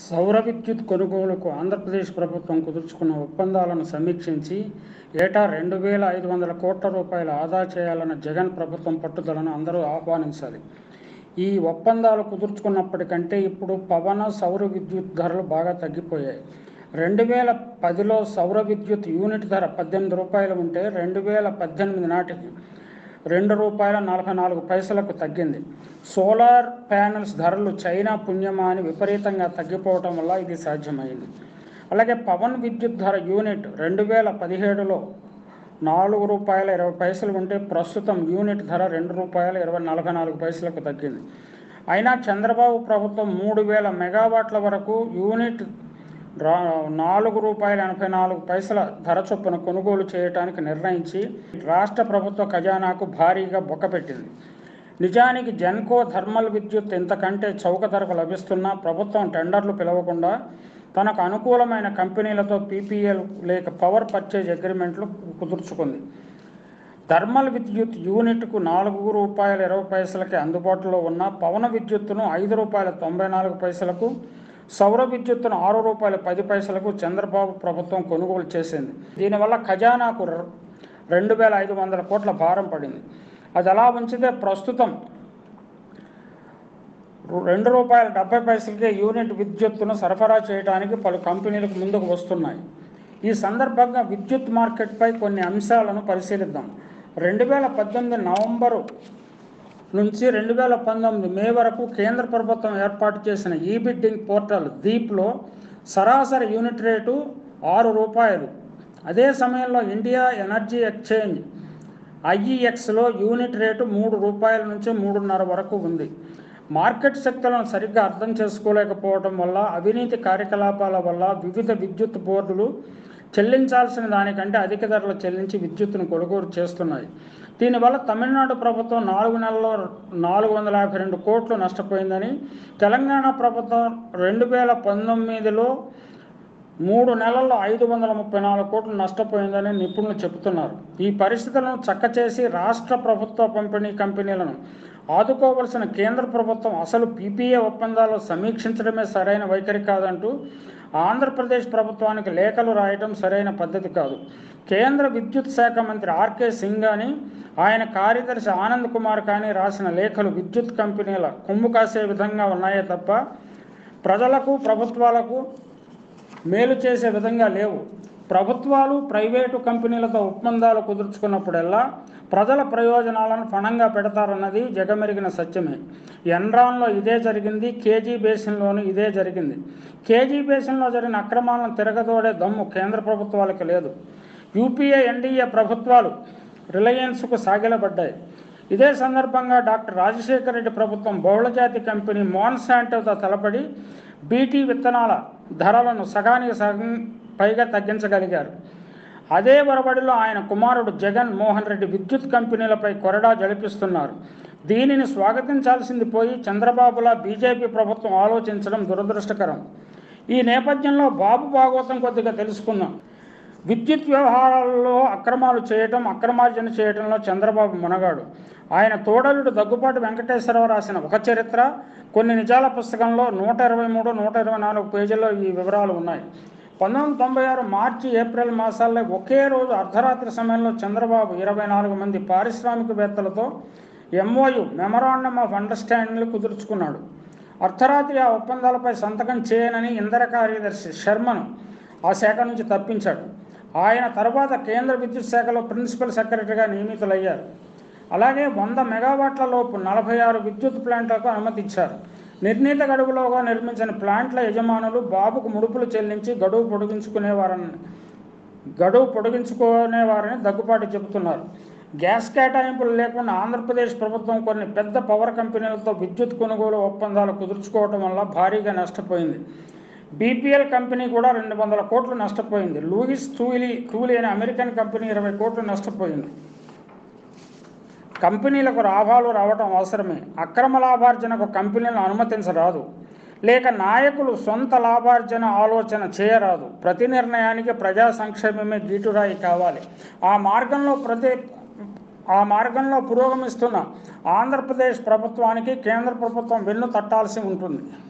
సౌర విద్యుత్ కొనుగోలుకు ఆంధ్రప్రదేశ్ ప్రభుత్వం కుదుర్చుకున్న ఒప్పందాలను సమీక్షించి ఏటా రెండు వేల ఐదు వందల కోట్ల రూపాయలు ఆదా చేయాలన్న జగన్ ప్రభుత్వం పట్టుదలను అందరూ ఆహ్వానించాలి ఈ ఒప్పందాలు కుదుర్చుకున్నప్పటికంటే ఇప్పుడు పవన సౌర విద్యుత్ ధరలు బాగా తగ్గిపోయాయి రెండు వేల పదిలో సౌర విద్యుత్ యూనిట్ ధర పద్దెనిమిది రూపాయలు ఉంటే రెండు వేల పద్దెనిమిది నాటికి రెండు రూపాయల నలభై నాలుగు పైసలకు తగ్గింది సోలార్ ప్యానెల్స్ ధరలు చైనా పుణ్యమా అని విపరీతంగా తగ్గిపోవటం వల్ల ఇది సాధ్యమైంది అలాగే పవన్ విద్యుత్ ధర యూనిట్ రెండు వేల పదిహేడులో నాలుగు రూపాయల ఇరవై పైసలు ఉంటే ప్రస్తుతం యూనిట్ ధర రెండు రూపాయల ఇరవై నలభై నాలుగు పైసలకు తగ్గింది అయినా చంద్రబాబు ప్రభుత్వం మూడు వేల మెగావాట్ల వరకు యూనిట్ రా నాలుగు రూపాయల ఎనభై నాలుగు పైసల ధర చొప్పున కొనుగోలు చేయడానికి నిర్ణయించి రాష్ట్ర ప్రభుత్వ ఖజానాకు భారీగా బొక్కపెట్టింది నిజానికి జెన్కో థర్మల్ విద్యుత్ ఇంతకంటే చౌక ధరకు లభిస్తున్నా ప్రభుత్వం టెండర్లు పిలవకుండా తనకు అనుకూలమైన కంపెనీలతో పీపీఎల్ లేక పవర్ పర్చేజ్ అగ్రిమెంట్లు కుదుర్చుకుంది థర్మల్ విద్యుత్ యూనిట్కు నాలుగు రూపాయల ఇరవై పైసలకి అందుబాటులో ఉన్న పవన విద్యుత్తును ఐదు రూపాయల తొంభై నాలుగు పైసలకు సౌర విద్యుత్తును ఆరు రూపాయల పది పైసలకు చంద్రబాబు ప్రభుత్వం కొనుగోలు చేసింది దీనివల్ల ఖజానాకు ర- రెండు వేల ఐదు వందల కోట్ల భారం పడింది అది అలా ఉంచితే ప్రస్తుతం రు- రెండు రూపాయల డెబ్బై పైసలకే యూనిట్ విద్యుత్తును సరఫరా చేయడానికి పలు కంపెనీలకు ముందుకు వస్తున్నాయి ఈ సందర్భంగా విద్యుత్ మార్కెట్పై కొన్ని అంశాలను పరిశీలిద్దాం రెండు వేల పద్దెనిమిది నవంబరు నుంచి రెండు వేల పంతొమ్మిది మే వరకు కేంద్ర ప్రభుత్వం ఏర్పాటు చేసిన ఈ బిడ్డింగ్ పోర్టల్ దీప్లో సరాసరి యూనిట్ రేటు ఆరు రూపాయలు అదే సమయంలో ఇండియా ఎనర్జీ ఎక్స్చేంజ్ ఐఈఎక్స్లో యూనిట్ రేటు మూడు రూపాయల నుంచి మూడున్నర వరకు ఉంది మార్కెట్ శక్తులను సరిగ్గా అర్థం చేసుకోలేకపోవడం వల్ల అవినీతి కార్యకలాపాల వల్ల వివిధ విద్యుత్ బోర్డులు చెల్లించాల్సిన దానికంటే అధిక ధరలు చెల్లించి విద్యుత్తును కొనుగోలు చేస్తున్నాయి దీనివల్ల తమిళనాడు ప్రభుత్వం నాలుగు నెలల్లో నాలుగు వందల యాభై రెండు కోట్లు నష్టపోయిందని తెలంగాణ ప్రభుత్వం రెండు వేల పంతొమ్మిదిలో మూడు నెలల్లో ఐదు వందల ముప్పై నాలుగు కోట్లు నష్టపోయిందని నిపుణులు చెబుతున్నారు ఈ పరిస్థితులను చక్కచేసి రాష్ట్ర ప్రభుత్వ పంపిణీ కంపెనీలను ఆదుకోవలసిన కేంద్ర ప్రభుత్వం అసలు పీపీఏ ఒప్పందాలు సమీక్షించడమే సరైన వైఖరి కాదంటూ ఆంధ్రప్రదేశ్ ప్రభుత్వానికి లేఖలు రాయడం సరైన పద్ధతి కాదు కేంద్ర విద్యుత్ శాఖ మంత్రి ఆర్కే సింగ్ కానీ ఆయన కార్యదర్శి ఆనంద్ కుమార్ కానీ రాసిన లేఖలు విద్యుత్ కంపెనీల కొమ్ము కాసే విధంగా ఉన్నాయే తప్ప ప్రజలకు ప్రభుత్వాలకు మేలు చేసే విధంగా లేవు ప్రభుత్వాలు ప్రైవేటు కంపెనీలతో ఒప్పందాలు కుదుర్చుకున్నప్పుడల్లా ప్రజల ప్రయోజనాలను పణంగా పెడతారన్నది జగమెరిగిన సత్యమే ఎన్రాన్లో ఇదే జరిగింది కేజీ బేసిన్లోనూ ఇదే జరిగింది కేజీ బేసిన్లో జరిగిన అక్రమాలను తిరగదోడే దమ్ము కేంద్ర ప్రభుత్వాలకు లేదు యూపీఏ ఎన్డీఏ ప్రభుత్వాలు రిలయన్స్కు సాగిలబడ్డాయి ఇదే సందర్భంగా డాక్టర్ రాజశేఖర రెడ్డి ప్రభుత్వం బహుళజాతి కంపెనీ మోన్సాంటోతో తలపడి బీటీ విత్తనాల ధరలను సగానికి సగం పైగా తగ్గించగలిగారు అదే వరబడిలో ఆయన కుమారుడు జగన్ మోహన్ రెడ్డి విద్యుత్ కంపెనీలపై కొరడా జలిపిస్తున్నారు దీనిని స్వాగతించాల్సింది పోయి చంద్రబాబులా బీజేపీ ప్రభుత్వం ఆలోచించడం దురదృష్టకరం ఈ నేపథ్యంలో బాబు భాగవతం కొద్దిగా తెలుసుకుందాం విద్యుత్ వ్యవహారాల్లో అక్రమాలు చేయటం అక్రమార్జన చేయటంలో చంద్రబాబు మునగాడు ఆయన తోడలుడు దగ్గుపాటి వెంకటేశ్వరరావు రాసిన ఒక చరిత్ర కొన్ని నిజాల పుస్తకంలో నూట ఇరవై మూడు నూట ఇరవై నాలుగు పేజీల్లో ఈ వివరాలు ఉన్నాయి పంతొమ్మిది వందల తొంభై ఆరు మార్చి ఏప్రిల్ మాసాల్లో ఒకే రోజు అర్ధరాత్రి సమయంలో చంద్రబాబు ఇరవై నాలుగు మంది పారిశ్రామికవేత్తలతో ఎంఓయు మెమరాండమ్ ఆఫ్ అండర్స్టాండింగ్లు కుదుర్చుకున్నాడు అర్ధరాత్రి ఆ ఒప్పందాలపై సంతకం చేయనని ఇంధన కార్యదర్శి శర్మను ఆ శాఖ నుంచి తప్పించాడు ఆయన తర్వాత కేంద్ర విద్యుత్ శాఖలో ప్రిన్సిపల్ సెక్రటరీగా నియమితులయ్యారు అలాగే వంద మెగావాట్ల లోపు నలభై ఆరు విద్యుత్ ప్లాంట్లకు అనుమతి ఇచ్చారు నిర్ణీత గడువులోగా నిర్మించిన ప్లాంట్ల యజమానులు బాబుకు ముడుపులు చెల్లించి గడువు పొడిగించుకునేవారని గడువు పొడిగించుకునేవారని దగ్గుపాటి చెబుతున్నారు గ్యాస్ కేటాయింపులు లేకుండా ఆంధ్రప్రదేశ్ ప్రభుత్వం కొన్ని పెద్ద పవర్ కంపెనీలతో విద్యుత్ కొనుగోలు ఒప్పందాలు కుదుర్చుకోవడం వల్ల భారీగా నష్టపోయింది బీపీఎల్ కంపెనీ కూడా రెండు వందల కోట్లు నష్టపోయింది లూయిస్ టూలీ టూలీ అనే అమెరికన్ కంపెనీ ఇరవై కోట్లు నష్టపోయింది కంపెనీలకు లాభాలు రావటం అవసరమే అక్రమ లాభార్జనకు కంపెనీలను అనుమతించరాదు లేక నాయకులు సొంత లాభార్జన ఆలోచన చేయరాదు ప్రతి నిర్ణయానికి ప్రజా సంక్షేమమే గీటురాయి కావాలి ఆ మార్గంలో ప్రతి ఆ మార్గంలో పురోగమిస్తున్న ఆంధ్రప్రదేశ్ ప్రభుత్వానికి కేంద్ర ప్రభుత్వం వెన్ను తట్టాల్సి ఉంటుంది